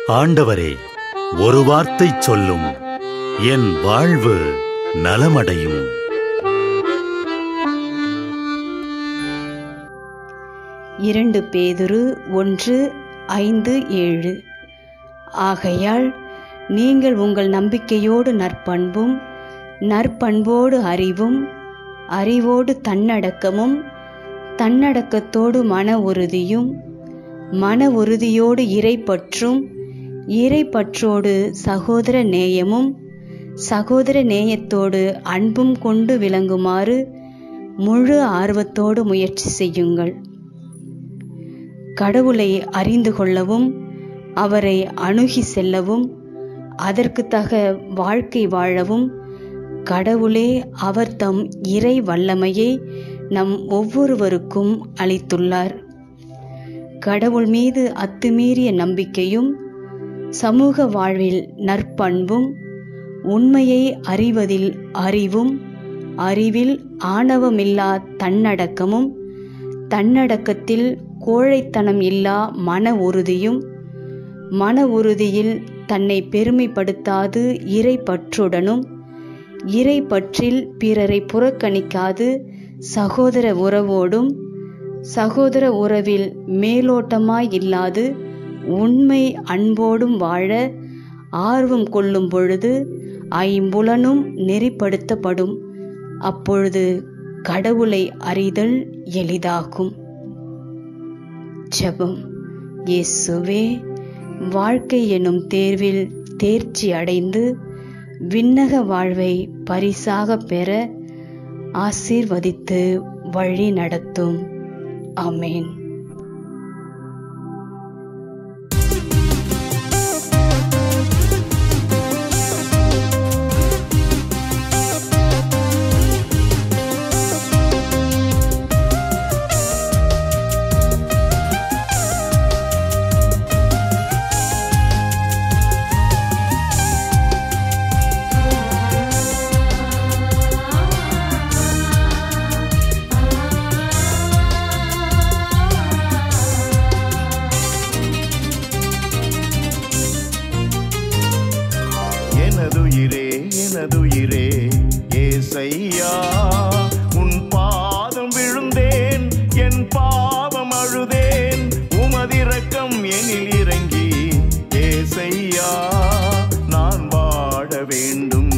ஆண்டவரே ஒரு வார்த்தை சொல்லும் என் வாழ்வு நலமடையும் இரண்டு பேதுரு ஒன்று ஐந்து ஏழு ஆகையால் நீங்கள் உங்கள் நம்பிக்கையோடு நற்பண்பும் நற்பண்போடு அறிவும் அறிவோடு தன்னடக்கமும் தன்னடக்கத்தோடு மன உறுதியும் மன உறுதியோடு இறைப்பற்றும் இறைப்பற்றோடு சகோதர நேயமும் சகோதர நேயத்தோடு அன்பும் கொண்டு விளங்குமாறு முழு ஆர்வத்தோடு முயற்சி செய்யுங்கள் கடவுளை அறிந்து கொள்ளவும் அவரை அணுகி செல்லவும் அதற்கு தக வாழ்க்கை வாழவும் கடவுளே அவர் தம் இறை வல்லமையை நம் ஒவ்வொருவருக்கும் அளித்துள்ளார் கடவுள் மீது அத்துமீறிய நம்பிக்கையும் சமூக வாழ்வில் நற்பண்பும் உண்மையை அறிவதில் அறிவும் அறிவில் ஆணவமில்லா தன்னடக்கமும் தன்னடக்கத்தில் கோழைத்தனம் இல்லா மன உறுதியும் மன உறுதியில் தன்னை பெருமைப்படுத்தாது இறை பற்றுடனும் இறை பற்றில் பிறரை புறக்கணிக்காது சகோதர உறவோடும் சகோதர உறவில் மேலோட்டமாய் இல்லாது உண்மை அன்போடும் வாழ ஆர்வம் கொள்ளும் பொழுது ஐம்புலனும் நெறிப்படுத்தப்படும் அப்பொழுது கடவுளை அறிதல் எளிதாகும் ஜெபம் இயேசுவே வாழ்க்கை எனும் தேர்வில் தேர்ச்சி அடைந்து விண்ணக வாழ்வை பரிசாக பெற ஆசீர்வதித்து வழி நடத்தும் ஆமேன் எனதுயிரே எனதுயிரே ஏசையா உன் பாதம் விழுந்தேன் என் பாவம் அழுதேன் உமதிரக்கம் எனில் இறங்கி ஏசையா நான் வாழ வேண்டும்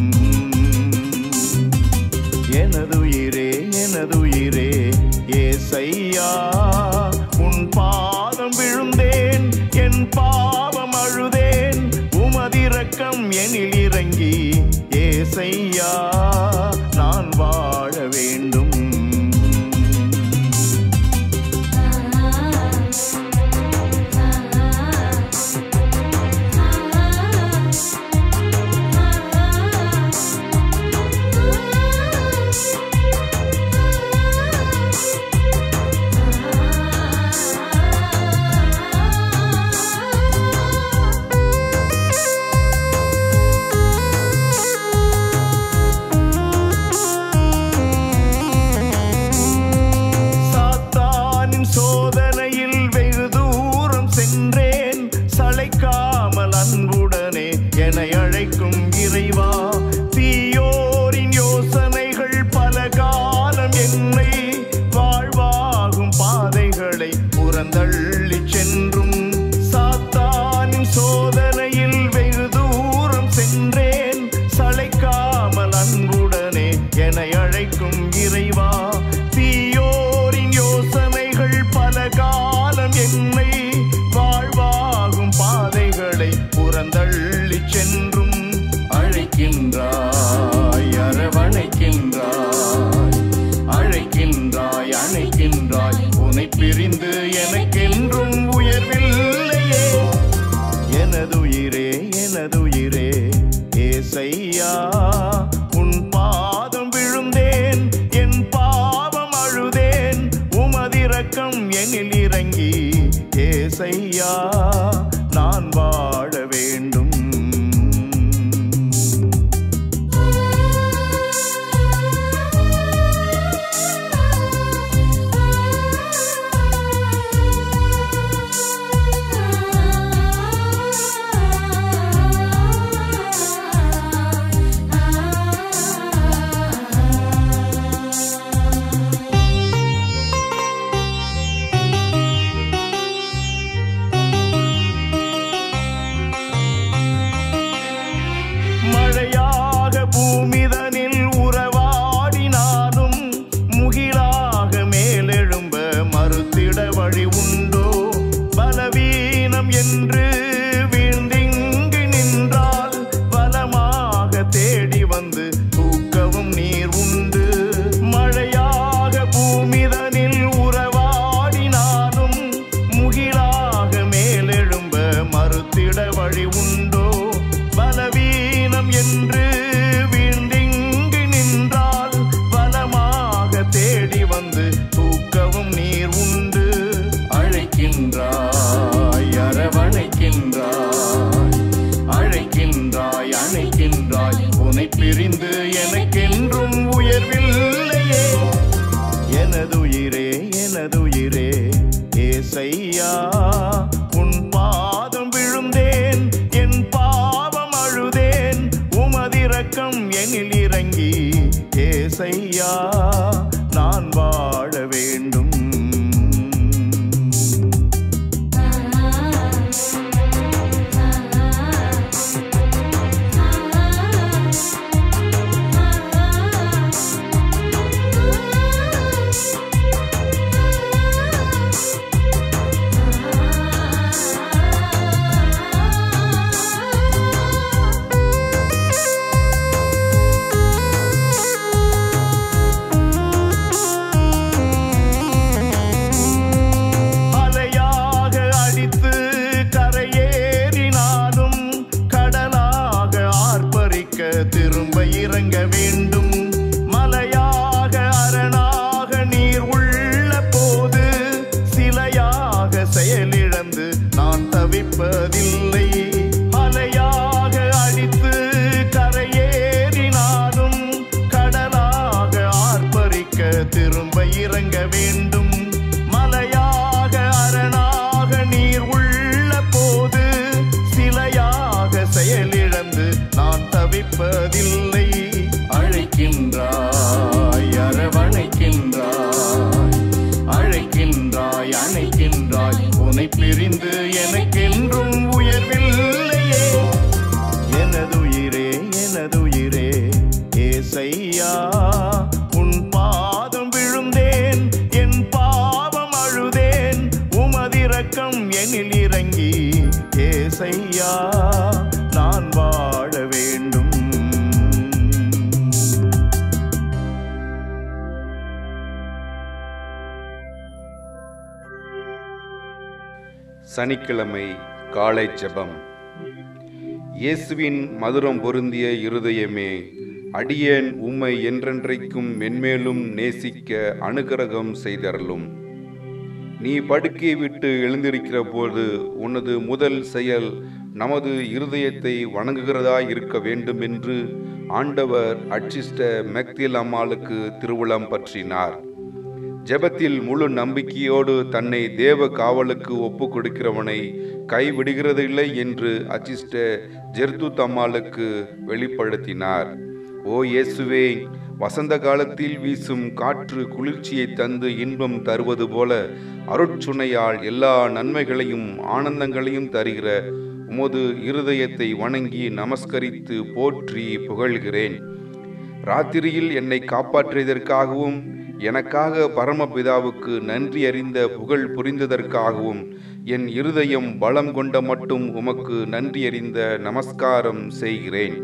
எனதுயிரே எனதுயிரே ஏசையா உன் பாதம் விழுந்தேன் என் பாவம் அழுதேன் உமதிரக்கம் எனில் இறங்கி ஏசையா நான் வாழ வேண்டும் சாத்தானின் சோதனையில் வெகு தூரம் சென்றேன் சளைக்காமல் அன்புடனே என அழைக்கும் இறைவா தீயோரின் யோசனைகள் பல காலம் என்னை வாழ்வாகும் பாதைகளை புறந்தள்ளி சென்றும் சாத்தானின் சோதனையில் வெகு தூரம் சென்றேன் சளைக்காமல் அன்புடனே என அழைக்கும் இறைவா தீயோரின் யோசனைகள் பல காலம் என்னை வாழ்வாகும் பாதைகளை புறந்தள்ளி சென்றும் அழைக்கின்றாய் அரவணைக்கின்றாய் அழைக்கின்றாய் அணைக்கின்றாய் உன்னை பிரிந்து எனக்கென்றும் உயர்வில்லையே எனதுயிரே எனதுயிரே ஏசையா உன் பாதம் விழுந்தேன் என் பாவம் அழுதேன் உமதிரக்கம் எனில் இறங்கி ஏசையா நான் வாழ வேண்டும் ஆ பலவீனம் என்று வீழ்ந்திங்கு நின்றால் பலமாக தேடி வந்து தூக்கவும் நீர் உண்டு மழையாக பூமிதனில் உறவாடினாலும் முகிலாக மேலெழும்ப மறுத்திட வழி உண்டோ பலவீனம் என்று வீழ்ந்திங்கு நின்றால் பலமாக தேடி வந்து தூக்கவும் நீர் உண்டு அழைக்கின்றாய் அரவணைக்கின்றாய் அழைக்கின்றாய் அணைக்கின்றாய் உனை பிரிந்து எனக்கென்றும் உயர்வில்லையே எனதுயிரே எனதுயிரே ஏசையா உன் பாதம் விழுந்தேன் என் பாவம் அழுதேன் உமதிரக்கம் எனில் இறங்கி ஏசையா நான் வாழ வேண்டும் அலையாக அடித்து கரையேறினாலும் கடலாக ஆர்ப்பரிக்க திரும்ப இறங்க வேண்டும் மலையாக அரணாக நீர் உள்ள போது சிலையாக செயலிழந்து நான் தவிப்பதில்லை அலையாக அடித்து கரையேறினாலும் கடலாக ஆர்ப்பரிக்க திரும்ப இறங்க வேண்டும் மலையாக அரணாக நீர் உள்ள போது சிலையாக செயலிழந்து நான் தவிப்பதில்லை அழைக்கின்றாய் அரவணைக்கின்றாய் அழைக்கின்றாய் அணைக்கின்றாய் உனை பிரிந்து எனக்கென்றும் உயர்வில்லையே எனதுயிரே எனதுயிரே ஏசையா உன் பாதம் விழுந்தேன் என் பாவம் அழுதேன் உமதிரக்கம் எனில் இறங்கி ஏசையா நான் வாழ வேண்டும் சனிக்கிழமை காலை ஜெபம் இயேசுவின் மதுரம் பொருந்திய இருதயமே அடியேன் உம்மை என்றென்றைக்கும் மென்மேலும் நேசிக்க அனுகிரகம் செய்தருளும் நீ படுக்கையை விட்டு எழுந்திருக்கிற போது உனது முதல் செயல் நமது இருதயத்தை வணங்குகிறதாய் இருக்க வேண்டும் என்று ஆண்டவர் அச்சிஷ்ட மெக்தில் அம்மாளுக்கு திருவுளம் பற்றினார் ஜெபத்தில் முழு நம்பிக்கையோடு தன்னை தேவ காவலுக்கு ஒப்பு கொடுக்கிறவனை கைவிடுகிறதில்லை என்று அச்சிஷ்ட ஜெர்துத் அம்மாளுக்கு வெளிப்படுத்தினார் ஓ இயேசுவே வசந்த காலத்தில் வீசும் காற்று குளிர்ச்சியை தந்து இன்பம் தருவது போல அருட்சுனையால் எல்லா நன்மைகளையும் ஆனந்தங்களையும் தருகிற உமது இருதயத்தை வணங்கி நமஸ்கரித்து போற்றி புகழ்கிறேன் ராத்திரியில் என்னை காப்பாற்றியதற்காகவும் எனக்காக பரமபிதாவுக்கு நன்றி அறிந்த புகழ் புரிந்ததற்காகவும் என் இருதயம் பலம் கொண்ட மட்டும் உமக்கு நன்றி அறிந்த நமஸ்காரம் செய்கிறேன்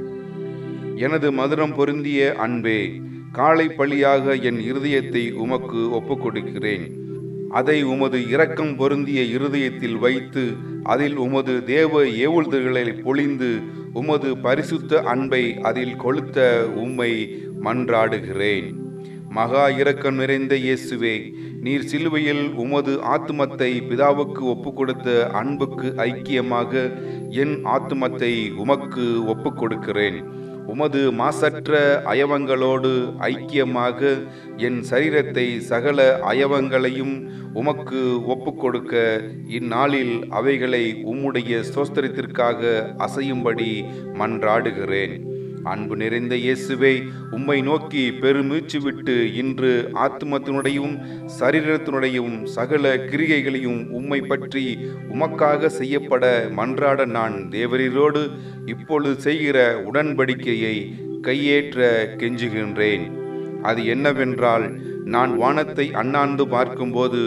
எனது மதுரம் பொருந்திய அன்பே காலை பழியாக என் இருதயத்தை உமக்கு ஒப்புக்கொடுக்கிறேன் அதை உமது இரக்கம் பொருந்திய இருதயத்தில் வைத்து அதில் உமது தேவ ஏவுதல்களை பொழிந்து உமது பரிசுத்த அன்பை அதில் கொளுத்த உம்மை மன்றாடுகிறேன் மகா இரக்கம் நிறைந்த இயேசுவே நீர் சிலுவையில் உமது ஆத்துமத்தை பிதாவுக்கு ஒப்பு கொடுத்த அன்புக்கு ஐக்கியமாக என் ஆத்துமத்தை உமக்கு ஒப்பு கொடுக்கிறேன் உமது மாசற்ற அயவங்களோடு ஐக்கியமாக என் சரீரத்தை சகல அயவங்களையும் உமக்கு ஒப்புக்கொடுக்க இந்நாளில் அவைகளை உம்முடைய ஸ்தோத்திரத்திற்காக அசையும்படி மன்றாடுகிறேன் அன்பு நிறைந்த இயேசுவை உம்மை நோக்கி பெருமூச்சு விட்டு இன்று ஆத்மத்தினுடையும் சரீரத்தினுடையும் சகல கிரிகைகளையும் உம்மை பற்றி உமக்காக செய்யப்பட மன்றாட நான் தேவரீரோடு இப்பொழுது செய்கிற உடன்படிக்கையை கையேற்ற கெஞ்சுகின்றேன் அது என்னவென்றால் நான் வானத்தை அண்ணாந்து பார்க்கும்போது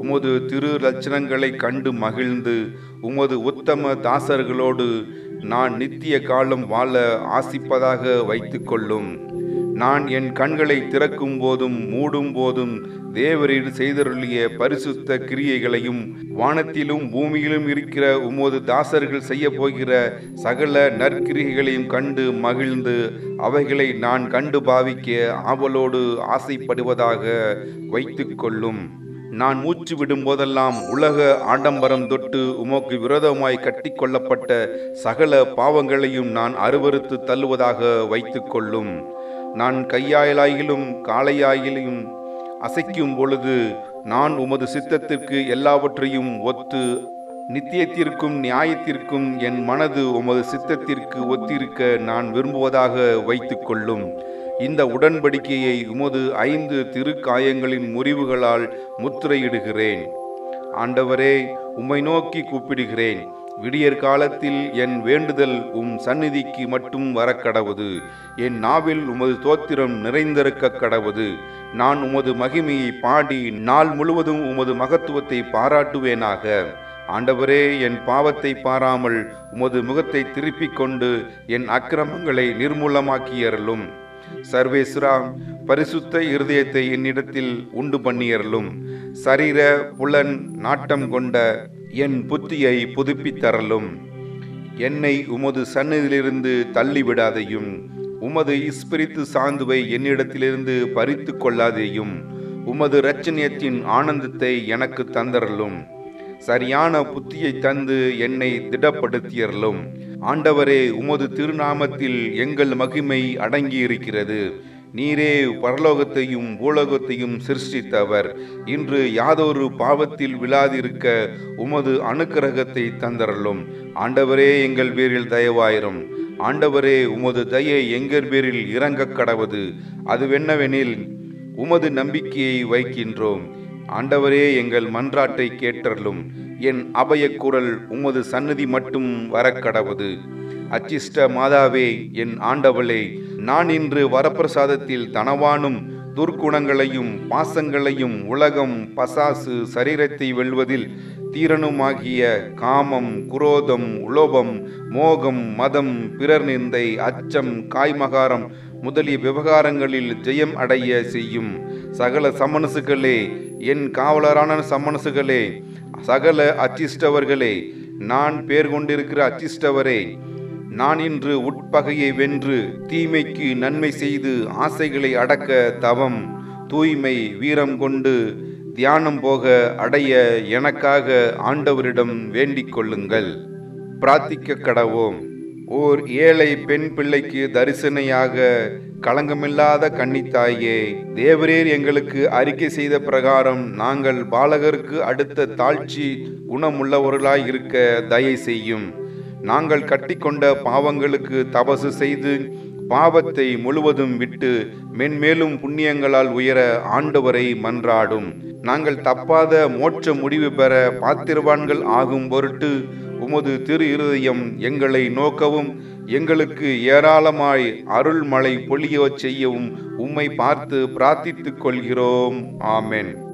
உமது திரு லட்சணங்களை கண்டு மகிழ்ந்து உமது உத்தம தாசர்களோடு நான் நித்திய காலம் வாழ ஆசிப்பதாக வைத்துக்கொள்ளும் நான் என் கண்களை திறக்கும் போதும் மூடும் போதும் தேவரீர் செய்தருளிய பரிசுத்த கிரியைகளையும் வானத்திலும் பூமியிலும் இருக்கிற உமது தாசர்கள் செய்ய போகிற சகல நற்கிரிகைகளையும் கண்டு மகிழ்ந்து அவைகளை நான் கண்டு பாவிக்க ஆவலோடு ஆசைப்படுவதாக வைத்துக்கொள்ளும் நான் மூச்சு விடும் போதெல்லாம் உலக ஆடம்பரம் தொட்டு உமக்கு விரோதமாய் கட்டி கொள்ளப்பட்ட சகல பாவங்களையும் நான் அருவறுத்து தள்ளுவதாக வைத்துக்கொள்ளும் நான் கையாயலாயிலும் காளையாயிலும் அசைக்கும் பொழுது நான் உமது சித்தத்திற்கு எல்லாவற்றையும் ஒத்து நித்தியத்திற்கும் நியாயத்திற்கும் என் மனது உமது சித்தத்திற்கு ஒத்திருக்க நான் விரும்புவதாக வைத்துக்கொள்ளும் இந்த உடன்படிக்கையை உமது ஐந்து திருக்காயங்களின் முறிவுகளால் முத்திரையிடுகிறேன் ஆண்டவரே உம்மை நோக்கி கூப்பிடுகிறேன் விடியற் காலத்தில் என் வேண்டுதல் உம் சந்நிதிக்கு மட்டும் வரக்கடவது என் நாவில் உமது தோத்திரம் நிறைந்திருக்க கடவது நான் உமது மகிமையை பாடி நாள் முழுவதும் உமது மகத்துவத்தை பாராட்டுவேனாக ஆண்டவரே என் பாவத்தை பாராமல் உமது முகத்தை திருப்பிக் கொண்டு என் அக்கிரமங்களை நிர்மூலமாக்கியறலும் சர்வேஸ்வரா பரிசுத்த இருதயத்தை என்னிடத்தில் உண்டு பண்ணியறலும் சரீர புலன் நாட்டம் கொண்ட என் புத்தியை புதுப்பித்தரலும் என்னை உமது சன்னதியிலிருந்து தள்ளிவிடாதையும் உமது இஸ்பிரித்து சாந்துவை என்னிடத்திலிருந்து பறித்து கொள்ளாதேயும் உமது இரட்சணியத்தின் ஆனந்தத்தை எனக்கு தந்தரலும் சரியான புத்தியை தந்து என்னை திடப்படுத்தியறலும் ஆண்டவரே உமது திருநாமத்தில் எங்கள் மகிமை அடங்கியிருக்கிறது நீரே பரலோகத்தையும் பூலோகத்தையும் சிருஷ்டித்தவர் இன்று யாதொரு பாவத்தில் விழாதிருக்க உமது அனுக்கிரகத்தை தந்தரலும் ஆண்டவரே எங்கள் பேரில் தயவாயிரும் ஆண்டவரே உமது தயை எங்கள் பேரில் இறங்கக் கடவது அதுவென்னவெனில் உமது நம்பிக்கையை வைக்கின்றோம் ஆண்டவரே எங்கள் மன்றாட்டை கேட்டருளும் என் அபயக் குரல் உமது சந்நிதி மட்டும் வரக்கடவது அச்சிஷ்ட மாதாவே என் ஆண்டவளே நான் இன்று வரப்பிரசாதத்தில் தனவானும் துர்க்குணங்களையும் பாசங்களையும் உலகம் பசாசு சரீரத்தை வெல்வதில் தீரனுமாகிய காமம் குரோதம் உலோபம் மோகம் மதம் பிறர் நிந்தை அச்சம் காய்மகாரம் முதலிய விவகாரங்களில் ஜெயம் அடைய செய்யும் சகல சமனசுகளே என் காவலரான சமனசுகளே சகல அச்சிஷ்டவர்களே நான் பேர் கொண்டிருக்கிற அச்சிஷ்டவரே நான் இன்று உட்பகையை வென்று தீமைக்கு நன்மை செய்து ஆசைகளை அடக்க தவம் தூய்மை வீரம் கொண்டு தியானம் போக அடைய எனக்காக ஆண்டவரிடம் வேண்டிக் கொள்ளுங்கள் பிரார்த்திக்க கடவோம் ஓர் ஏழை பெண் பிள்ளைக்கு தரிசனையாக களங்கமில்லாத கன்னித்தாயே தேவரீர் எங்களுக்கு அறிக்கை செய்த பிரகாரம் நாங்கள் பாலகருக்கு அடுத்த தாழ்ச்சி குணமுள்ளவர்களாய் இருக்க தயை செய்யும் நாங்கள் கட்டிக்கொண்ட பாவங்களுக்கு தபசு செய்து பாவத்தை முழுவதும் விட்டு மென்மேலும் புண்ணியங்களால் உயர ஆண்டவரை மன்றாடும் நாங்கள் தப்பாத மோட்ச முடிவு பெற பாத்திரவான்கள் ஆகும் பொருட்டு உமது திரு இருதயம் எங்களை நோக்கவும் எங்களுக்கு ஏராளமாய் அருள்மழை பொழியச் செய்யவும் உம்மை பார்த்து பிரார்த்தித்துக் கொள்கிறோம் ஆமென்